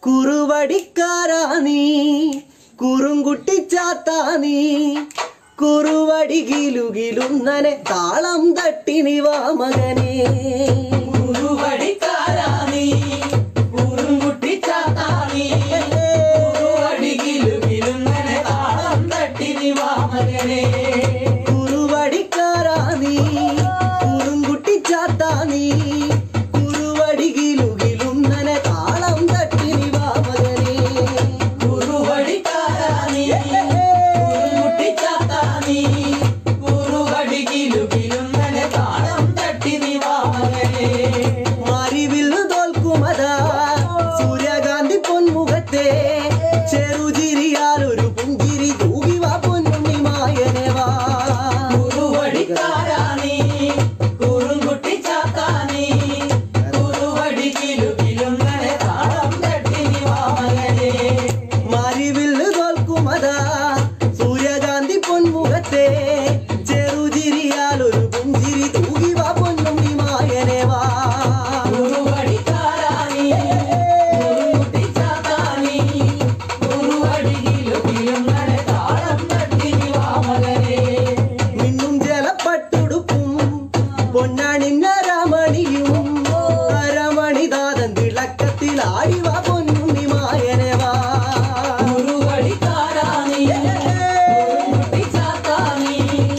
കുറുവടിക്കാരാ നീ കുറുങ്കുട്ടിച്ചാത്താ നീ കുറുവടി ഗിലുകിലുന്നനെ താളം തട്ടിനി വാ മകനേ കുറുവടിക്കാരാ നീ, കുറുങ്കുട്ടിച്ചാത്താ നീ. കുറുവടികിലുകിലുങ്ങനെ താളം തട്ടി നീ വാ മകനേ. കുറുവടിക്കാരാ നീ കുറുങ്കുട്ടിച്ചാത്താ നീ കുറുവടി ഗിലുകിലുന്നനെ താളം തട്ടിനി വാ മകനേ കുറുവടിക്കാരാ നീ, കുറുങ്കുട്ടിച്ചാത്താ നീ. കുറുവടികിലുകിലുങ്ങനെ താളം തട്ടി നീ വാ മകനേ. മറിവില്ലു തോൽക്കുമതാ സൂര്യകാന്തി പൊന്മുഖത്തെ ചെറുചിരിയാൽ ഒരു പുഞ്ചിരി തൂകിവാ പൊന്നുണ്ണി മായനെ വാ കുറുവടിക്കാരാ നീ, കുറുങ്കുട്ടിച്ചാത്താ നീ. കുറുവടികിലുകിലുങ്ങനെ താളം തട്ടി നീ വാ മകനേ. മറിവില്ലു തോൽക്കുമതാ സൂര്യകാന്തി പൊന്മുഖത്തെ ചെറുചിരിയാൽ ഒരു പുഞ്ചിരി തൂകിവാ പൊന്നുണ്ണി മായനെ വാ കുറുവടിക്കാരാ നീ, കുറുങ്കുട്ടിച്ചാത്താ നീ. കുറുവടികിലുകിലുങ്ങനെ താളം തട്ടി നീ വാ മകനേ. മിന്നും ജലപ്പട്ടുടുപ്പും പൊന്നാണിന്ന രമണിയും അരമണിദാതൻ തിളക്കത്തിൽ ആടിവ പൊന്നുണ്ണി മായനെ വാ കുറുവടിക്കാരാ നീ, കുറുങ്കുട്ടിച്ചാത്താ നീ.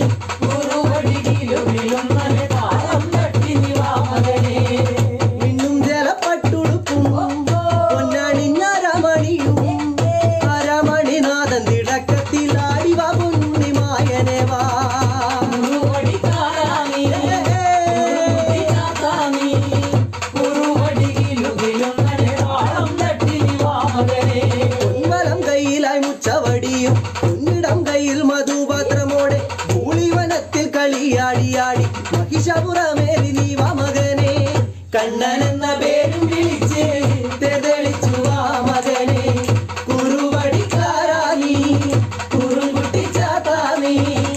കുറുവടികിലുകിലുങ്ങനെ താളം തട്ടി നീ വാ മകനേ. മിന്നും ജലപ്പട്ടുടുപ്പും പൊന്നാണിന്ന രമണിയും അരമണിനാഥൻ തിളക്കത്തിൽ ആടിവ പൊന്നുണ്ണി മായനെ വാ കുറുവടിക്കാരാ നീ, കുറുങ്കുട്ടിച്ചാത്താ നീ. കുറുവടികിലുകിലുങ്ങനെ താളം തട്ടി നീ വാ മകനേ. പൊൻവലം കയ്യിലായി മുച്ചവടിയും പൊന്നിടം കയ്യിൽ മധുപാത്രമോടെ പൂളിവനത്തിൽ കളിയാടിയാടി മഹിഷപുറമേറി നീ വാ മകനെ കണ്ണൻ എന്ന പേരും വിളിച്ച് തെളിച്ചു വാ മകനെ കുറുവടിക്കാരാ നീ കുറുങ്കുട്ടിച്ചാത്താ നീ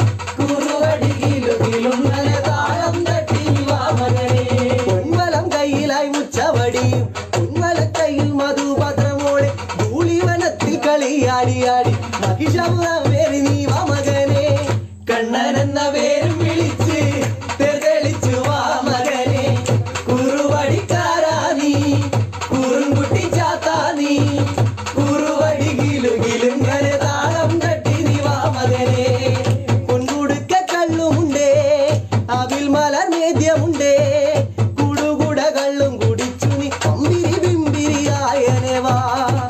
കുറുവടികിലും താളം തട്ടി വാ മകനെ പൊൻവലം കയ്യിലായി മുച്ചവടിയും പൊൻവല കയ്യിൽ മധുപാത്രമോടെ ധൂളിവനത്തിൽ കളിയാടിയാടി മഹിഷപുറമേറി നീ വാ മകനെ കണ്ണൻ എന്ന പേരും വിളിച്ച് തെളിച്ചു വാ മകനെ കുറുവടിക്കാരാ നീ കുറുങ്കുട്ടി ചാത്താ നീ കുറുവടി ഗിലുകിലും താളം തട്ടി നീ വാ മകനെ പൊൻകുടുക്ക കള്ളുമുണ്ടേ അവിൽ മലർ നേദ്യമുണ്ടേ കുടുകുട കള്ളും കുടിച്ചു നീ അമ്പിരി ബിമ്പിരി ആയനെ വാ